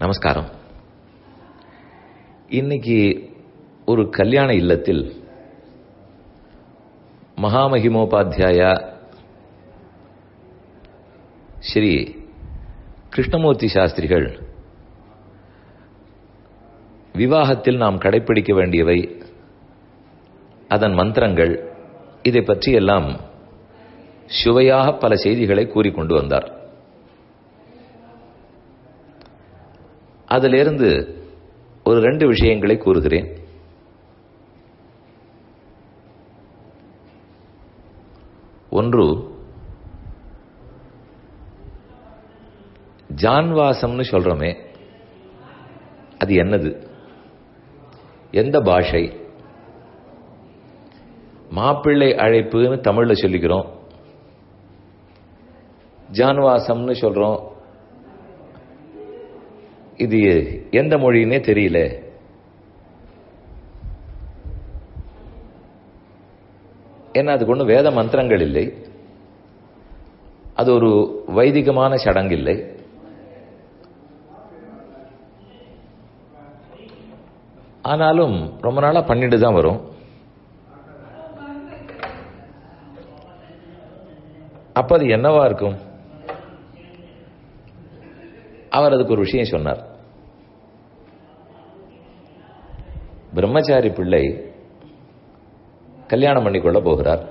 நமஸ்காரம் இன்னைக்கு ஒரு கல்யாண இல்லத்தில் மகாமகிமோபாத்தியாயா ஸ்ரீ கிருஷ்ணமூர்த்தி சாஸ்திரிகள் விவாகத்தில் நாம் கடைபிடிக்க வேண்டியவை அதன் மந்திரங்கள் இதை பற்றியெல்லாம் சுவையாக பல செய்திகளை கூறிக்கொண்டு வந்தார் அதிலிருந்து ஒரு ரெண்டு விஷயங்களை கூறுகிறேன் ஒன்று ஜான்வாசம்னு சொல்றோமே அது என்னது எந்த பாஷை மாப்பிள்ளை அழைப்புன்னு தமிழ்ல சொல்லிக்கிறோம் ஜான்வாசம்னு சொல்றோம் இது எந்த மொழின்னே தெரியல ஏன்னா அதுக்கு ஒன்றும் வேத மந்திரங்கள் இல்லை அது ஒரு வைதிகமான சடங்கு இல்லை ஆனாலும் ரொம்ப நாளாக பண்ணிட்டு தான் வரும் அப்ப அது என்னவா இருக்கும் அவர் அதுக்கு ஒரு விஷயம் சொன்னார் பிரம்மச்சாரி பிள்ளை கல்யாணம் பண்ணிக்கொள்ள போகிறார்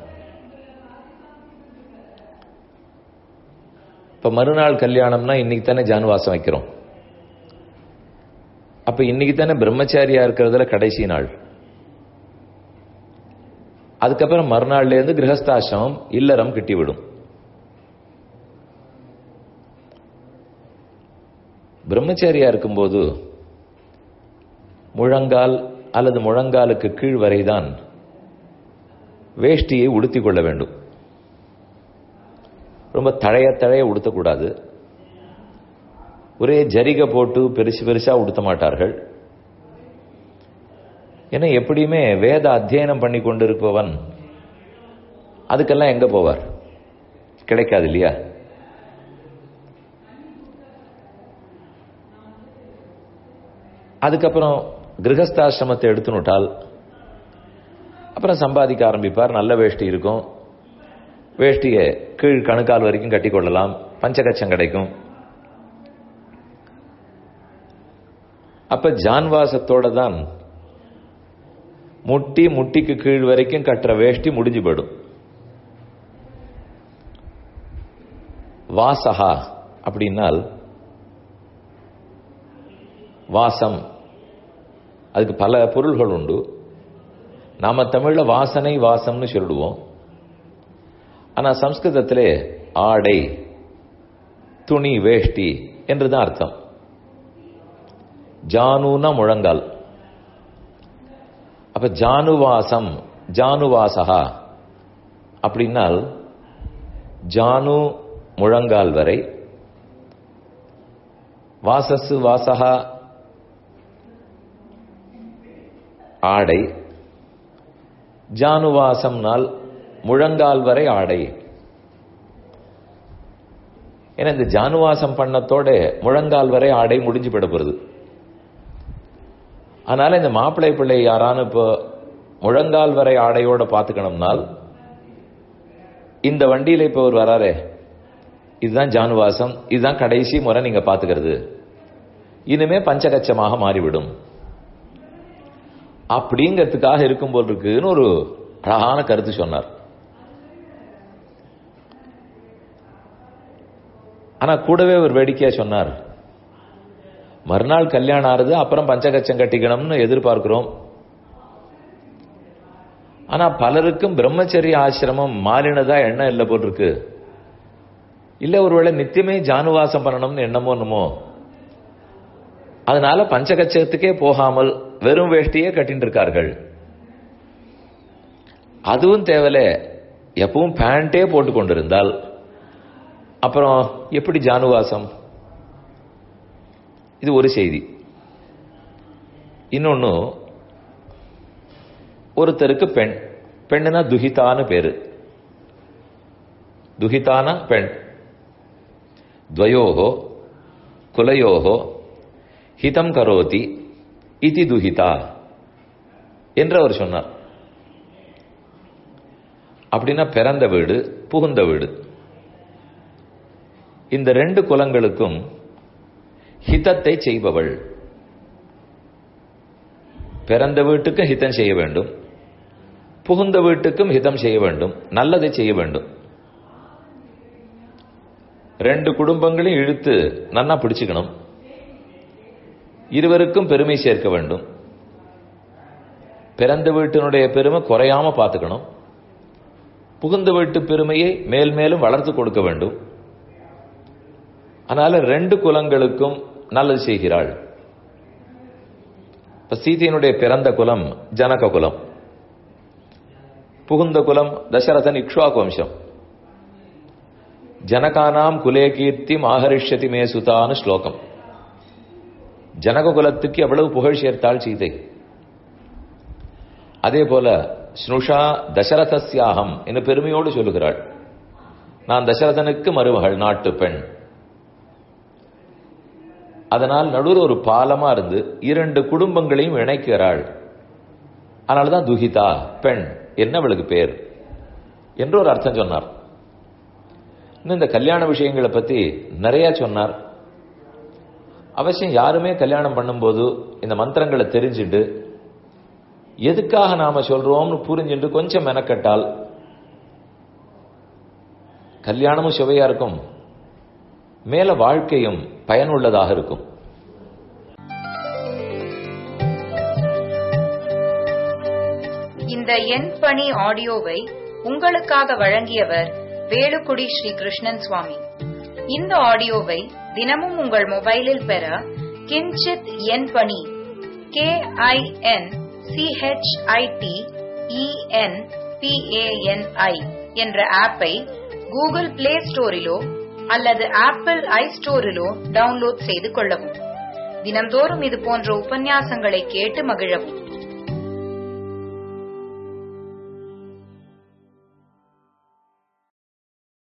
இப்ப மறுநாள் கல்யாணம்னா இன்னைக்கு தானே ஜானுவாசம் வைக்கிறோம் அப்ப இன்னைக்கு தானே பிரம்மச்சாரியா இருக்கிறதுல கடைசி நாள் அதுக்கப்புறம் மறுநாள்ல இருந்து கிரகஸ்தாசிரமம் இல்லறம் கிட்டிவிடும் பிரம்மச்சாரியா இருக்கும்போது முழங்கால் அல்லது முழங்காலுக்கு கீழ் வரைதான் வேஷ்டியை உடுத்திக் கொள்ள வேண்டும் ரொம்ப தழைய தழைய உடுத்தக்கூடாது ஒரே ஜரிகை போட்டு பெருசு பெருசா உடுத்த மாட்டார்கள் ஏன்னா எப்படியுமே வேத அத்தியனம் பண்ணி கொண்டிருப்பவன் அதுக்கெல்லாம் எங்க போவார் கிடைக்காது இல்லையா அதுக்கப்புறம் கிரகஸ்தாசிரமத்தை எடுத்துனுட்டால் அப்புறம் சம்பாதிக்க ஆரம்பிப்பார் நல்ல வேஷ்டி இருக்கும் வேஷ்டியை கீழ் கணுக்கால் வரைக்கும் கட்டிக்கொள்ளலாம் பஞ்சகச்சம் கிடைக்கும் அப்ப ஜான்வாசத்தோட தான் முட்டி முட்டிக்கு கீழ் வரைக்கும் கட்டுற வேஷ்டி முடிஞ்சு போயிடும் வாசகா அப்படின்னால் வாசம் அதுக்கு பல பொருள்கள் உண்டு நாம தமிழ்ல வாசனை வாசம்னு சொல்லிடுவோம் ஆனா சம்ஸ்கிருதத்திலே ஆடை துணி வேஷ்டி என்றுதான் அர்த்தம் ஜானுனா முழங்கால் அப்ப ஜானுவாசம் ஜானுவாசகா அப்படின்னால் ஜானு முழங்கால் வரை வாசசு வாசகா ஆடை ஜானுவாசம்னால் முழங்கால் வரை ஆடை ஏன்னா இந்த ஜானுவாசம் பண்ணத்தோட முழங்கால் வரை ஆடை முடிஞ்சு விட போறது அதனால இந்த மாப்பிள்ளை பிள்ளை யாரானு இப்போ முழங்கால் வரை ஆடையோட பார்த்துக்கணும்னால் இந்த வண்டியில இப்போ ஒரு வராரே இதுதான் ஜானுவாசம் இதுதான் கடைசி முறை நீங்க பாத்துக்கிறது இனிமே பஞ்சகச்சமாக மாறிவிடும் அப்படிங்கிறதுக்காக இருக்கும் போல் இருக்குன்னு ஒரு அழகான கருத்து சொன்னார் ஆனா கூடவே ஒரு வேடிக்கையா சொன்னார் மறுநாள் கல்யாணம் ஆறுது அப்புறம் பஞ்சகச்சம் கட்டிக்கணும்னு எதிர்பார்க்கிறோம் ஆனா பலருக்கும் பிரம்மச்சரிய ஆசிரமம் மாறினதா எண்ணம் இல்லை போல் இருக்கு இல்ல ஒருவேளை நித்தியமே ஜானுவாசம் பண்ணணும்னு எண்ணமோ என்னமோ அதனால பஞ்சகச்சத்துக்கே போகாமல் வெறும் வேஷ்டியே கட்டின்னு இருக்கார்கள் அதுவும் தேவல எப்பவும் பேண்டே போட்டு கொண்டிருந்தால் அப்புறம் எப்படி ஜானுவாசம் இது ஒரு செய்தி இன்னொன்னு ஒருத்தருக்கு பெண் பெண்ணுனா துகிதான்னு பேரு துகிதான பெண் துவயோகோ குலயோகோ ஹிதம் கரோதி இதி துஹிதா என்று அவர் சொன்னார் அப்படின்னா பிறந்த வீடு புகுந்த வீடு இந்த ரெண்டு குலங்களுக்கும் ஹிதத்தை செய்பவள் பிறந்த வீட்டுக்கும் ஹிதம் செய்ய வேண்டும் புகுந்த வீட்டுக்கும் ஹிதம் செய்ய வேண்டும் நல்லதை செய்ய வேண்டும் ரெண்டு குடும்பங்களையும் இழுத்து நன்னா பிடிச்சுக்கணும் இருவருக்கும் பெருமை சேர்க்க வேண்டும் பிறந்த வீட்டினுடைய பெருமை குறையாம பார்த்துக்கணும் புகுந்த வீட்டு பெருமையை மேல் மேலும் வளர்த்து கொடுக்க வேண்டும் அதனால ரெண்டு குலங்களுக்கும் நல்லது செய்கிறாள் இப்ப சீதையினுடைய பிறந்த குலம் ஜனக குலம் புகுந்த குலம் தசரதன் இக்ஷ்வாக்கு வம்சம் ஜனகானாம் குலே கீர்த்தி ஆகரிஷ்யதி மே சுதான்னு ஸ்லோகம் ஜனக குலத்துக்கு எவ்வளவு புகழ் சேர்த்தாள் சீதை அதே போல ஸ்னுஷா தசரதஸ்யாகம் என்று பெருமையோடு சொல்லுகிறாள் நான் தசரதனுக்கு மருமகள் நாட்டு பெண் அதனால் நடுவில் ஒரு பாலமா இருந்து இரண்டு குடும்பங்களையும் இணைக்கிறாள் அதனாலதான் துஹிதா பெண் என்ன அவளுக்கு பேர் என்று ஒரு அர்த்தம் சொன்னார் இன்னும் இந்த கல்யாண விஷயங்களை பத்தி நிறைய சொன்னார் அவசியம் யாருமே கல்யாணம் பண்ணும்போது இந்த மந்திரங்களை தெரிஞ்சுட்டு எதுக்காக நாம சொல்றோம்னு புரிஞ்சுட்டு கொஞ்சம் மெனக்கட்டால் கல்யாணமும் சுவையா இருக்கும் மேல வாழ்க்கையும் பயனுள்ளதாக இருக்கும் இந்த எண் பணி ஆடியோவை உங்களுக்காக வழங்கியவர் வேலுக்குடி ஸ்ரீ கிருஷ்ணன் சுவாமி இந்த ஆடியோவை தினமும் உங்கள் மொபைலில் பெற கிஞ்சித் எண் பணி கே ஐ என் சிஹெச்ஐடி இஎன் பிஏஎன்ஐ என்ற ஆப்பை கூகுள் பிளே ஸ்டோரிலோ அல்லது ஆப்பிள் ஐ ஸ்டோரிலோ டவுன்லோட் செய்து கொள்ளவும் தினம்தோறும் இது போன்ற உபன்யாசங்களை கேட்டு மகிழவும்